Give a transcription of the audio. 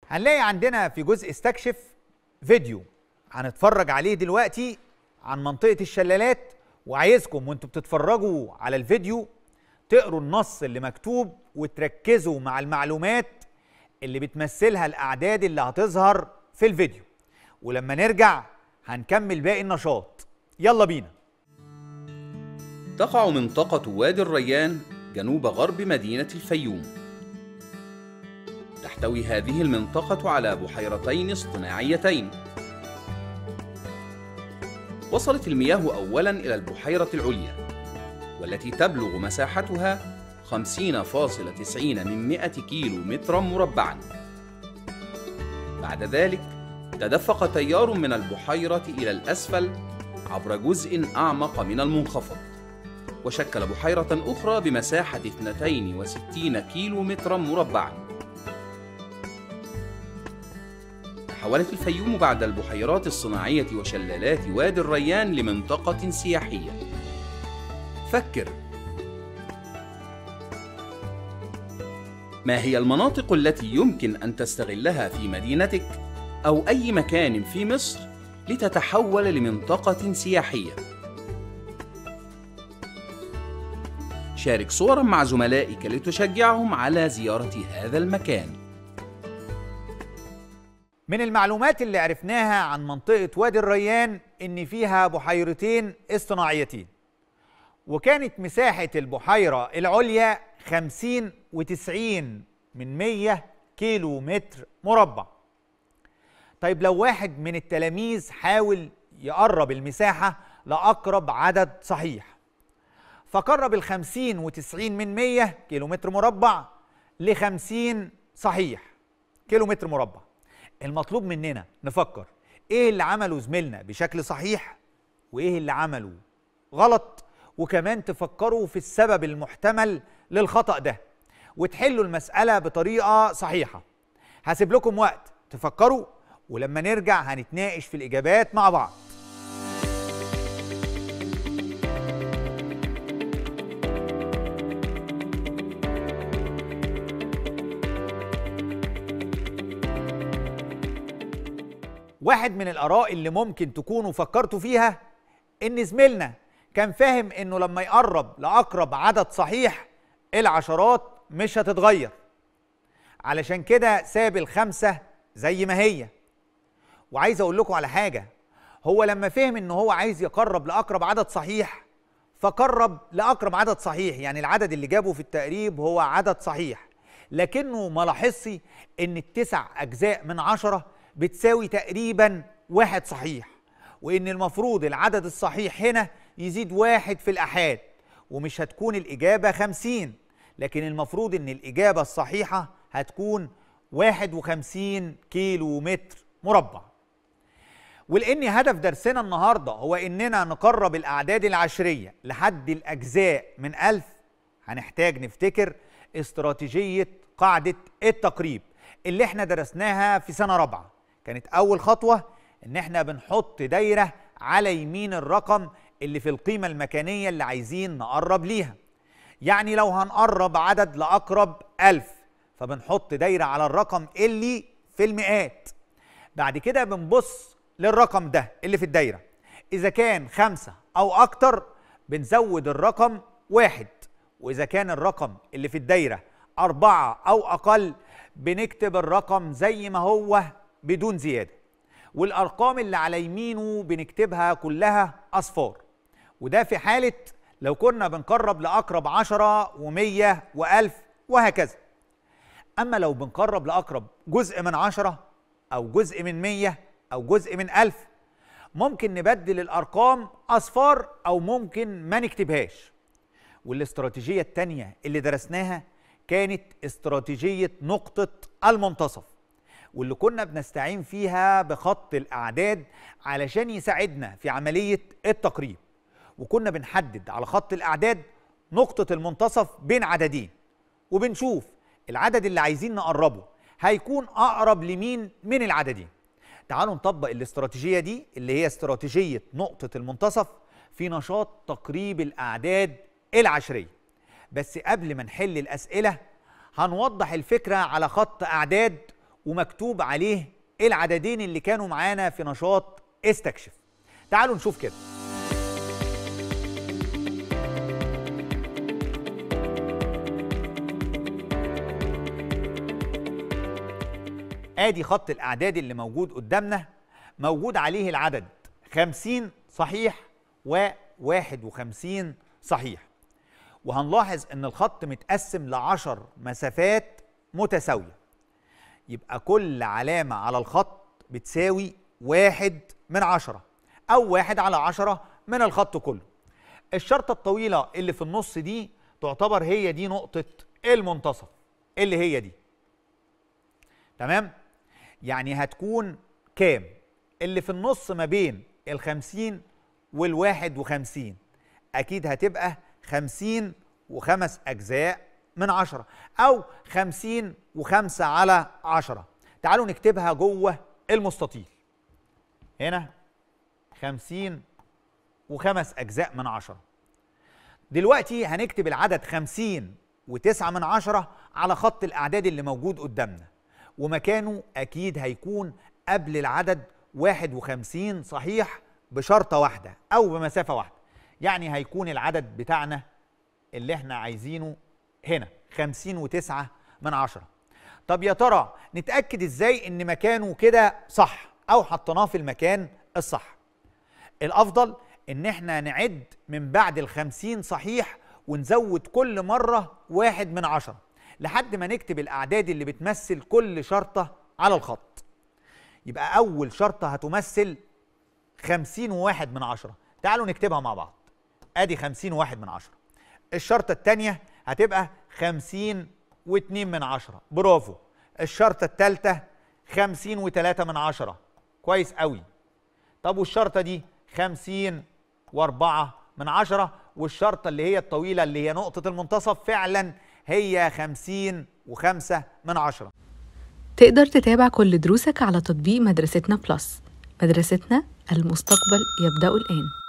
هنلاقي عندنا في جزء استكشف فيديو هنتفرج عليه دلوقتي عن منطقة الشلالات وعايزكم وانتوا بتتفرجوا على الفيديو تقروا النص اللي مكتوب وتركزوا مع المعلومات اللي بتمثلها الأعداد اللي هتظهر في الفيديو ولما نرجع هنكمل باقي النشاط يلا بينا تقع منطقة وادي الريان جنوب غرب مدينة الفيوم. تحتوي هذه المنطقة على بحيرتين اصطناعيتين. وصلت المياه أولاً إلى البحيرة العليا، والتي تبلغ مساحتها 50.90 من 100 كيلو مترا مربعاً. بعد ذلك تدفق تيار من البحيرة إلى الأسفل عبر جزء أعمق من المنخفض. وشكل بحيرة أخرى بمساحة 62 كيلو مترا مربعا تحولت الفيوم بعد البحيرات الصناعية وشلالات وادي الريان لمنطقة سياحية فكر ما هي المناطق التي يمكن أن تستغلها في مدينتك أو أي مكان في مصر لتتحول لمنطقة سياحية؟ شارك صورا مع زملائك لتشجعهم على زيارة هذا المكان من المعلومات اللي عرفناها عن منطقة وادي الريان إن فيها بحيرتين اصطناعيتين وكانت مساحة البحيرة العليا 50 و90 من 100 كيلو متر مربع طيب لو واحد من التلاميذ حاول يقرب المساحة لأقرب عدد صحيح فقرب ال 50 و90 من 100 كيلو متر مربع ل 50 صحيح كيلو متر مربع المطلوب مننا نفكر ايه اللي عمله زميلنا بشكل صحيح وايه اللي عمله غلط وكمان تفكروا في السبب المحتمل للخطأ ده وتحلوا المسألة بطريقة صحيحة هسيب لكم وقت تفكروا ولما نرجع هنتناقش في الإجابات مع بعض واحد من الآراء اللي ممكن تكونوا فكرتوا فيها إن زميلنا كان فاهم إنه لما يقرب لأقرب عدد صحيح العشرات مش هتتغير علشان كده ساب الخمسة زي ما هي وعايز أقول لكم على حاجة هو لما فهم إن هو عايز يقرب لأقرب عدد صحيح فقرب لأقرب عدد صحيح يعني العدد اللي جابه في التقريب هو عدد صحيح لكنه ما لاحظش إن التسع أجزاء من عشرة بتساوي تقريبا واحد صحيح وإن المفروض العدد الصحيح هنا يزيد واحد في الأحاد ومش هتكون الإجابة خمسين لكن المفروض إن الإجابة الصحيحة هتكون واحد وخمسين كيلو متر مربع ولأن هدف درسنا النهاردة هو إننا نقرب الأعداد العشرية لحد الأجزاء من ألف هنحتاج نفتكر استراتيجية قاعدة التقريب اللي احنا درسناها في سنة رابعة كانت أول خطوة إن احنا بنحط دايرة على يمين الرقم اللي في القيمة المكانية اللي عايزين نقرب ليها يعني لو هنقرب عدد لأقرب ألف فبنحط دايرة على الرقم اللي في المئات بعد كده بنبص للرقم ده اللي في الدايرة إذا كان خمسة أو أكتر بنزود الرقم واحد وإذا كان الرقم اللي في الدايرة أربعة أو أقل بنكتب الرقم زي ما هو بدون زيادة والأرقام اللي على يمينه بنكتبها كلها أصفار وده في حالة لو كنا بنقرب لأقرب عشرة ومية وألف وهكذا أما لو بنقرب لأقرب جزء من عشرة أو جزء من مية أو جزء من ألف ممكن نبدل الأرقام أصفار أو ممكن ما نكتبهاش والاستراتيجية التانية اللي درسناها كانت استراتيجية نقطة المنتصف واللي كنا بنستعين فيها بخط الأعداد علشان يساعدنا في عملية التقريب وكنا بنحدد على خط الأعداد نقطة المنتصف بين عددين وبنشوف العدد اللي عايزين نقربه هيكون أقرب لمين من العددين تعالوا نطبق الاستراتيجية دي اللي هي استراتيجية نقطة المنتصف في نشاط تقريب الأعداد العشرية بس قبل ما نحل الأسئلة هنوضح الفكرة على خط أعداد ومكتوب عليه العددين اللي كانوا معانا في نشاط استكشف تعالوا نشوف كده ادي خط الاعداد اللي موجود قدامنا موجود عليه العدد 50 صحيح و51 صحيح وهنلاحظ ان الخط متقسم لعشر مسافات متساويه يبقى كل علامه على الخط بتساوي واحد من عشرة او واحد على عشرة من الخط كله الشرطه الطويله اللي في النص دي تعتبر هي دي نقطه المنتصف اللي هي دي تمام يعني هتكون كام اللي في النص ما بين الخمسين والواحد وخمسين أكيد هتبقى خمسين وخمس أجزاء من عشرة أو خمسين وخمسة على عشرة تعالوا نكتبها جوه المستطيل هنا خمسين وخمس أجزاء من عشرة دلوقتي هنكتب العدد خمسين وتسعة من عشرة على خط الأعداد اللي موجود قدامنا ومكانه أكيد هيكون قبل العدد 51 صحيح بشرطة واحدة أو بمسافة واحدة يعني هيكون العدد بتاعنا اللي احنا عايزينه هنا 50 وتسعة من عشرة طب يا ترى نتأكد ازاي ان مكانه كده صح أو حطيناه في المكان الصح الأفضل ان احنا نعد من بعد الخمسين صحيح ونزود كل مرة واحد من عشرة لحد ما نكتب الأعداد اللي بتمثل كل شرطة على الخط يبقى أول شرطة هتمثل خمسين وواحد من عشرة تعالوا نكتبها مع بعض أدي خمسين وواحد من عشرة الشرطة التانية هتبقى خمسين واتنين من عشرة برافو الشرطة التالتة خمسين وتلاتة من عشرة كويس قوي طب والشرطة دي خمسين واربعة من عشرة والشرطة اللي هي الطويلة اللي هي نقطة المنتصف فعلا هي خمسين وخمسة من عشرة تقدر تتابع كل دروسك على تطبيق مدرستنا بلس مدرستنا المستقبل يبدأ الآن